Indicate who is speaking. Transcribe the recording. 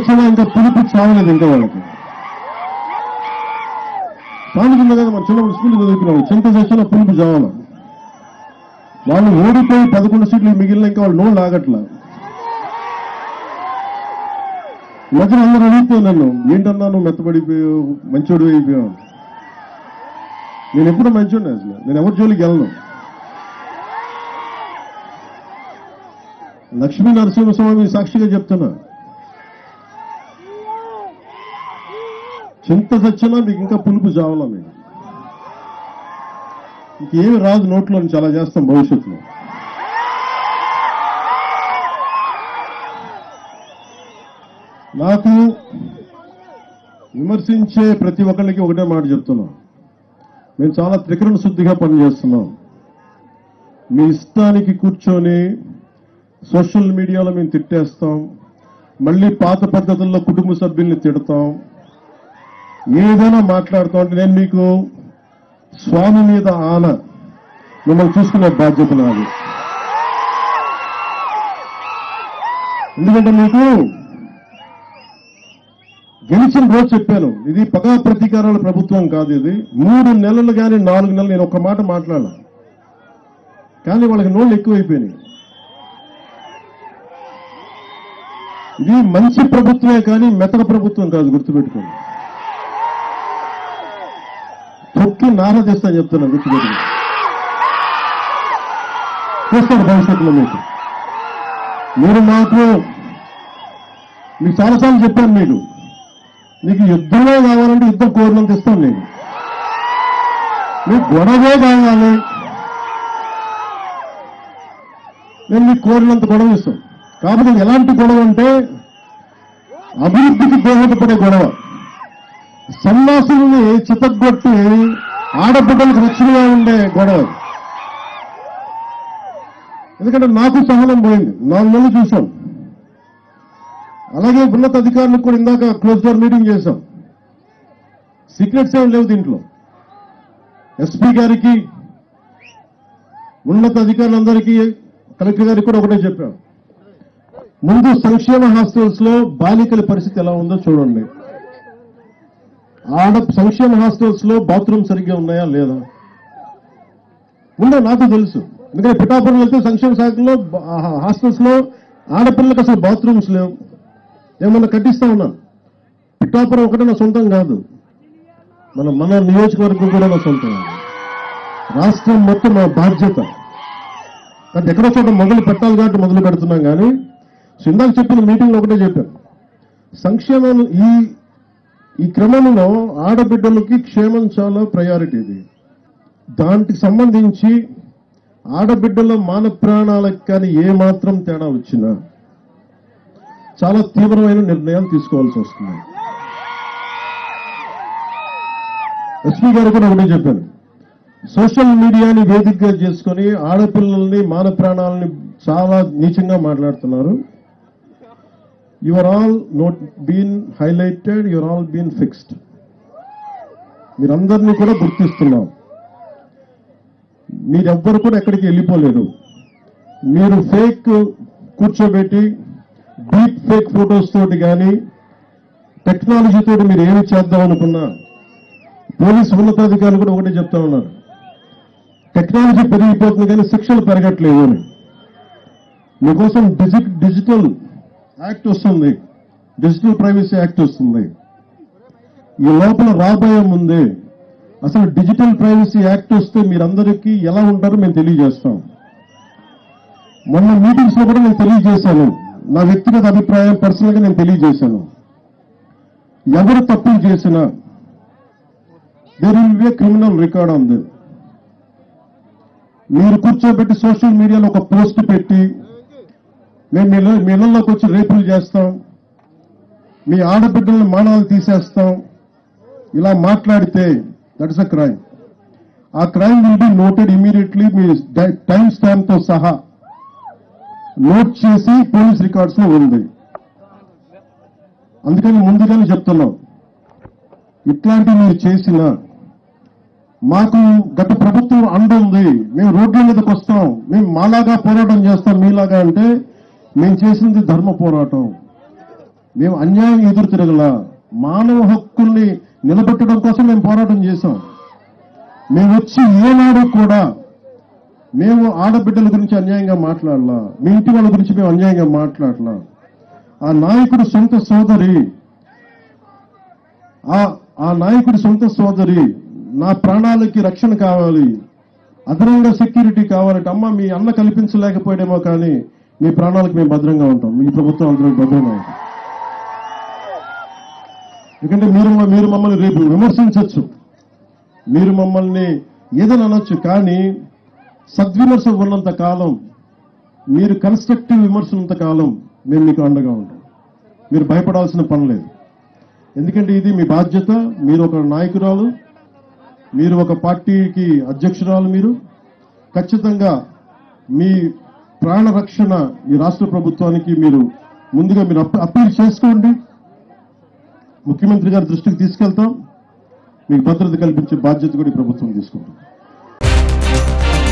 Speaker 1: చచ్చినా ఇంకా పులిపి చావలేదు ఇంకా వాళ్ళకి సామెతుంది కదా మన చిన్నప్పుడు స్కూల్ చదువుకున్నాడు చింత చచ్చినా పులిపి చావాల వాళ్ళు ఓడిపోయి పదకొండు సీట్లు మిగిలిన ఇంకా వాళ్ళు నోళ్ళు ఆగట్లా ఈ మధ్యన అందరూ అడుగుతావు నన్ను ఏంటన్నా నువ్వు మెత్తబడిపోయావు మంచోడు అయిపోయావు నేను ఎప్పుడు మంచోడిని అసలు నేను ఎవరి జోలికి వెళ్ళను లక్ష్మీ నరసింహస్వామి సాక్షిగా చెప్తున్నా చింత చచ్చినా మీకు ఇంకా పులుపు చావాలా మీకు ఇంకేమి రాదు నోట్లో నుంచి అలా చేస్తాం భవిష్యత్తులో నాకు విమర్శించే ప్రతి ఒక్కరికి ఒకటే మాట చెప్తున్నాం మేము చాలా త్రికరణ శుద్ధిగా పనిచేస్తున్నాం మీ ఇష్టానికి కూర్చొని సోషల్ మీడియాలో మేము తిట్టేస్తాం మళ్ళీ పాత పద్ధతుల్లో కుటుంబ సభ్యుల్ని తిడతాం ఏదైనా మాట్లాడుతాం అంటే నేను మీకు స్వామి మీద ఆన మిమ్మల్ని చూసుకునే బాధ్యత నాది ఎందుకంటే మీకు గెలిచిన రోజు చెప్పాను ఇది పగా ప్రతీకారాల ప్రభుత్వం కాదు ఇది మూడు నెలలు కానీ నాలుగు నెలలు నేను ఒక్క మాట మాట్లాడాను కానీ వాళ్ళకి నోళ్ళు ఎక్కువైపోయినాయి ఇది మంచి ప్రభుత్వమే కానీ మెతక ప్రభుత్వం కాదు గుర్తుపెట్టుకోండి తొక్కి నారదీస్తా చెప్తున్నా గుర్తుపెట్టుకోండి చూస్తారు భవిష్యత్తులో మీకు మీరు మాకు మీకు చాలాసార్లు చెప్పాను మీకు మీకు యుద్ధమే కావాలంటే యుద్ధం కోరినంత ఇస్తాను నేను మీకు గొడవే కావాలి నేను మీకు కోరినంత గొడవ ఇస్తాను కాకపోతే ఎలాంటి గొడవ అంటే అభివృద్ధికి దోహదపడే గొడవ సన్నాసుల్ని చితగ్గొట్టి ఆడబిడ్డలకు రక్షణగా ఉండే గొడవ ఎందుకంటే నాకు సహనం పోయింది నాలుగు నెలలు చూసాం అలాగే ఉన్నత అధికారులకు కూడా ఇందాక క్లోజ్ డోర్ మీటింగ్ చేశాం సీక్రెట్స్ ఏం లేవు దీంట్లో ఎస్పీ గారికి ఉన్నత అధికారులందరికీ కలెక్టర్ గారికి కూడా ఒకటే చెప్పాం ముందు సంక్షేమ హాస్టల్స్ లో బాలికల పరిస్థితి ఎలా ఉందో చూడండి ఆడ సంక్షేమ హాస్టల్స్ లో బాత్రూమ్ సరిగ్గా ఉన్నాయా లేదా ఉందో నాకు తెలుసు ఎందుకంటే పిఠాపురం వెళ్తే సంక్షేమ శాఖలో బ- ఆ హాస్టల్స్ లో ఆడపిల్లలకు అసలు బాత్రూమ్స్ లేవు ఏమన్నా కట్టిస్తా ఉన్నాను పిఠాపురం ఒకటే నా సొంతం కాదు మన మన నియోజకవర్గం కూడా నా సొంతం రాష్ట్రం మొత్తం మా బాధ్యత అంటే ఎక్కడో చోట మొదలు పెట్టాలి కాబట్టి మొదలు పెడుతున్నాం కానీ సో ఇందాక చెప్పిన మీటింగ్లో ఒకటే చెప్పాను సంక్షేమం ఈ ఈ క్రమంలో ఆడబిడ్డలకి క్షేమం చాలా ప్రయారిటీ ఇది దానికి సంబంధించి ఆడబిడ్డల మాన ప్రాణాలకు కానీ ఏ మాత్రం తేడా వచ్చినా చాలా తీవ్రమైన నిర్ణయాలు తీసుకోవాల్సి వస్తుంది ఎస్పీ గారు కూడా ఒకటే చెప్పాను సోషల్ మీడియాని వేదికగా చేసుకొని ఆడపిల్లల్ని మాన ప్రాణాలని చాలా నీచంగా మాట్లాడుతున్నారు your all note been highlighted your all been fixed మీరందరినీ కూడా గుర్తిస్తున్నాం మీరెవ్వరు కూడా ఎక్కడికి వెళ్ళిపోలేదు మీరు ఫేక్ కూర్చోబెట్టి డీప్ ఫేక్ ఫొటోస్ తోటి కానీ టెక్నాలజీ తోటి మీరు ఏమి చేద్దాం అనుకున్నా పోలీసు ఉన్నతాధికారులు కూడా ఒకటే చెప్తా ఉన్నారు టెక్నాలజీ పెరిగిపోతుంది కానీ శిక్షలు పెరగట్లేదు అని మీకోసం డిజి డిజిటల్ యాక్ట్ వస్తుంది డిజిటల్ ప్రైవసీ యాక్ట్ వస్తుంది ఈ లోపల రాబోయే ముందే అసలు డిజిటల్ ప్రైవసీ యాక్ట్ వస్తే మీరందరికీ ఎలా ఉంటారో మేము తెలియజేస్తాం మొన్న మీటింగ్స్ లో కూడా నేను తెలియజేశాను నా వ్యక్తిగత అభిప్రాయం పర్సనల్ గా నేను తెలియజేశాను ఎవరు తప్పులు చేసినా there will be criminal record ఉంది మీరు కూర్చోబెట్టి సోషల్ మీడియాలో ఒక పోస్ట్ పెట్టి మేము మీ ఇళ్ళ- మీ ఇళ్లలోకి వచ్చి రేపులు చేస్తాం మీ ఆడబిడ్డలను మానవాలు తీసేస్తాం ఇలా మాట్లాడితే that is a crime a crime will be noted immediately మీ టైం స్టాంప్ తో సహా నోట్ చేసి పోలీస్ రికార్డ్స్ లో ఉంది అందుకని ముందుగానే చెప్తున్నాం ఇట్లాంటివి మీరు చేసిన మాకు గత ప్రభుత్వం అండ ఉంది మేము రోడ్ల మీదకి వస్తాం మేము మాలాగా పోరాటం చేస్తాం మీలాగా అంటే మేము చేసింది ధర్మ పోరాటం మేము అన్యాయం ఎదురు తిరగల మానవ హక్కుల్ని నిలబెట్టడం కోసం మేము పోరాటం చేశాం మేము వచ్చి ఏనాడు కూడా మేము ఆడబిడ్డల గురించి అన్యాయంగా మాట్లాడలా మీ ఇంటి వాళ్ళ గురించి మేము అన్యాయంగా మాట్లాడలా ఆ నాయకుడు సొంత సోదరి ఆ ఆ నాయకుడి సొంత సోదరి నా ప్రాణాలకి రక్షణ కావాలి అదనంగా సెక్యూరిటీ కావాలంటే అమ్మ మీ అన్న కల్పించలేకపోయాడేమో కానీ మీ ప్రాణాలకు మేము భద్రంగా ఉంటాం మీ ప్రభుత్వం అందరం భద్రంగా ఉంటాం ఎందుకంటే మీరు మీరు మమ్మల్ని రేపు విమర్శించవచ్చు మీరు మమ్మల్ని ఏదైనా అనొచ్చు కానీ సద్విమర్శ ఉన్నంత కాలం మీరు కన్స్ట్రక్టివ్ విమర్శ ఉన్నంత కాలం మేము మీకు అండగా ఉంటాం మీరు భయపడాల్సిన పని లేదు ఎందుకంటే ఇది మీ బాధ్యత మీరు ఒక నాయకురాలు మీరు ఒక పార్టీకి అధ్యక్షురాలు మీరు ఖచ్చితంగా మీ ప్రాణ రక్షణ ఈ రాష్ట్ర ప్రభుత్వానికి మీరు ముందుగా మీరు అప్ప- అప్పీల్ చేసుకోండి ముఖ్యమంత్రి గారి దృష్టికి తీసుకెళ్తాం మీకు భద్రత కల్పించే బాధ్యత కూడా ఈ ప్రభుత్వం తీసుకుంటాం